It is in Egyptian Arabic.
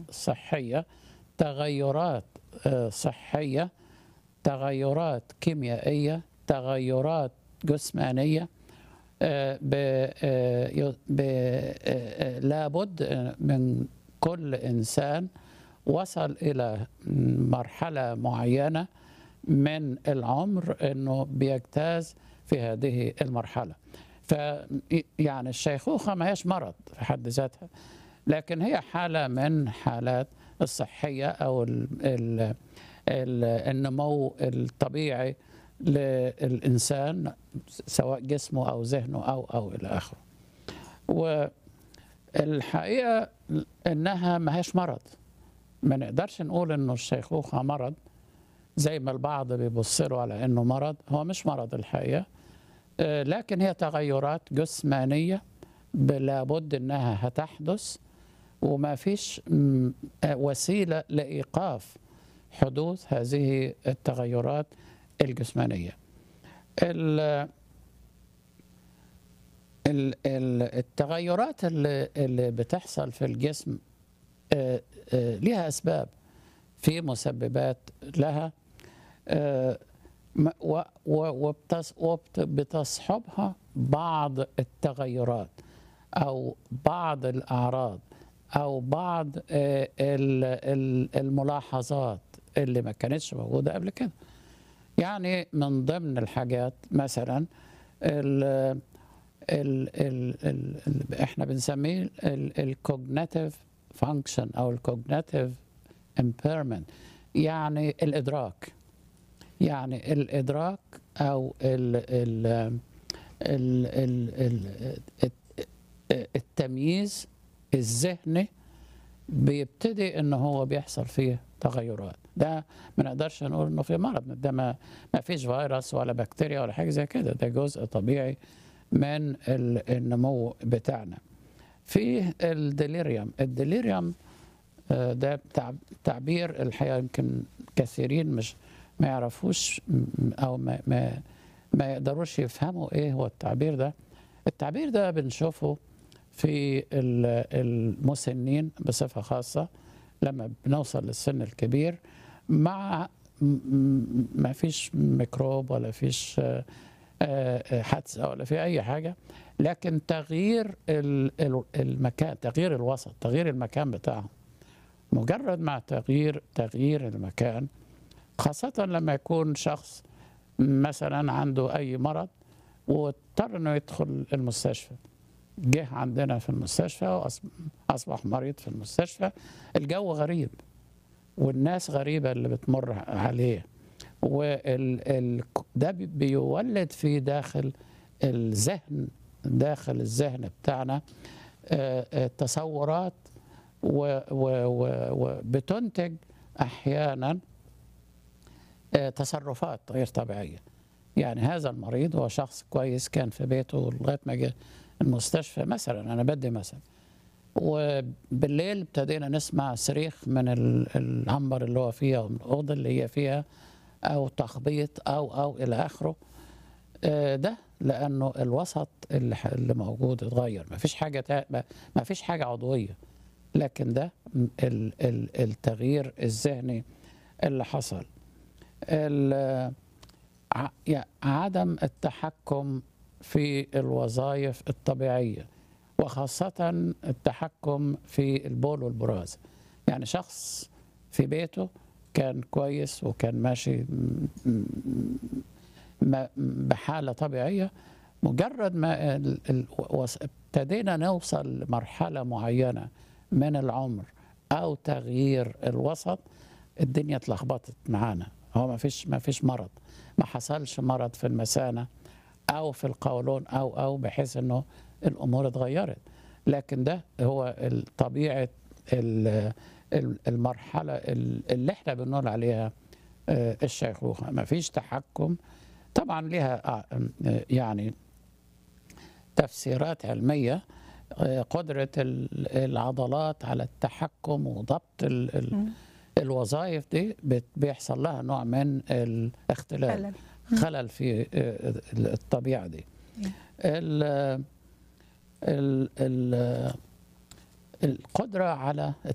صحية تغيرات آه، صحية تغيرات كيميائية تغيرات جسمانية آه، ب- آه، ي- ب- آه، آه، لابد من كل إنسان وصل إلى مرحلة معينة من العمر أنه بيجتاز في هذه المرحلة ف يعني الشيخوخة ما هيش مرض في حد ذاتها لكن هي حالة من حالات الصحية أو ال ال ال النمو الطبيعي للإنسان سواء جسمه أو ذهنه أو أو إلى آخره والحقيقة إنها ما هيش مرض ما نقدرش نقول إنه الشيخوخة مرض زي ما البعض بيبص له على إنه مرض هو مش مرض الحقيقة آه، لكن هي تغيرات جسمانية لابد إنها هتحدث وما فيش م، آه، وسيلة لإيقاف حدوث هذه التغيرات الجسمانية ال- ال- ال- التغيرات اللي, اللي بتحصل في الجسم آه، آه، لها أسباب في مسببات لها آه، م- و- و- وبتص- وبت- بتصحبها بعض التغيرات أو بعض الأعراض أو بعض آه، ال- ال- الملاحظات اللي ما كانتش موجودة قبل كده يعني من ضمن الحاجات مثلا ال ال ال ال ال احنا بنسميه الكوجنيتيف فانكشن او الكوجنيتيف امبيرمنت يعني الادراك يعني الادراك او ال ال ال ال ال التمييز الذهني بيبتدي ان هو بيحصل فيه تغيرات ده ما نقدرش نقول انه في مرض ده ما ما فيش فيروس ولا بكتيريا ولا حاجه زي كده ده جزء طبيعي من ال- النمو بتاعنا في الديليريوم الديليريوم آه، ده تع- تعبير الحقيقه يمكن كثيرين مش ما يعرفوش م- او ما ما ما يقدروش يفهموا ايه هو التعبير ده التعبير ده بنشوفه في ال- المسنين بصفه خاصه لما بنوصل للسن الكبير مع م- م- ما فيش ميكروب ولا فيش آه، آه، حادثه ولا في اي حاجه لكن تغيير ال- ال- المكان تغيير الوسط تغيير المكان بتاعهم مجرد مع تغيير تغيير المكان خاصة لما يكون شخص مثلا عنده أي مرض واضطر إنه يدخل المستشفى جه عندنا في المستشفى وأصبح مريض في المستشفى الجو غريب والناس غريبة اللي بتمر عليه وال ال ده بي- بيولد في داخل الذهن داخل الذهن بتاعنا آه، آه، تصورات وبتنتج احيانا آه، تصرفات غير طبيعيه يعني هذا المريض هو شخص كويس كان في بيته لغايه ما جه المستشفى مثلا انا بدي مثلا وبالليل ابتدينا نسمع صريخ من ال- العنبر اللي هو فيها او من الاوضه اللي هي فيها او تخبيط او او الى اخره آه، ده لانه الوسط اللي ح- اللي موجود اتغير ما فيش حاجه تا- ما- ما فيش حاجه عضويه لكن ده م- ال- ال- التغيير الذهني اللي حصل ال- ع- يع- عدم التحكم في الوظائف الطبيعيه وخاصه التحكم في البول والبراز يعني شخص في بيته كان كويس وكان ماشي م- م- ما- بحاله طبيعيه مجرد ما ال- ال- وص- ابتدينا نوصل لمرحله معينه من العمر او تغيير الوسط الدنيا اتلخبطت معانا هو ما فيش ما فيش مرض ما حصلش مرض في المثانه او في القولون او او بحيث انه الامور اتغيرت لكن ده هو ال- طبيعه ال- ال- المرحله ال- اللي احنا بنقول عليها آه، الشيخوخه ما فيش تحكم طبعا لها آه، آه، يعني تفسيرات علميه آه، قدره ال- العضلات على التحكم وضبط ال- ال- مم. الوظائف دي بت- بيحصل لها نوع من الاختلال خلل. خلل في آه، الطبيعه دي مم. ال ال ال القدره على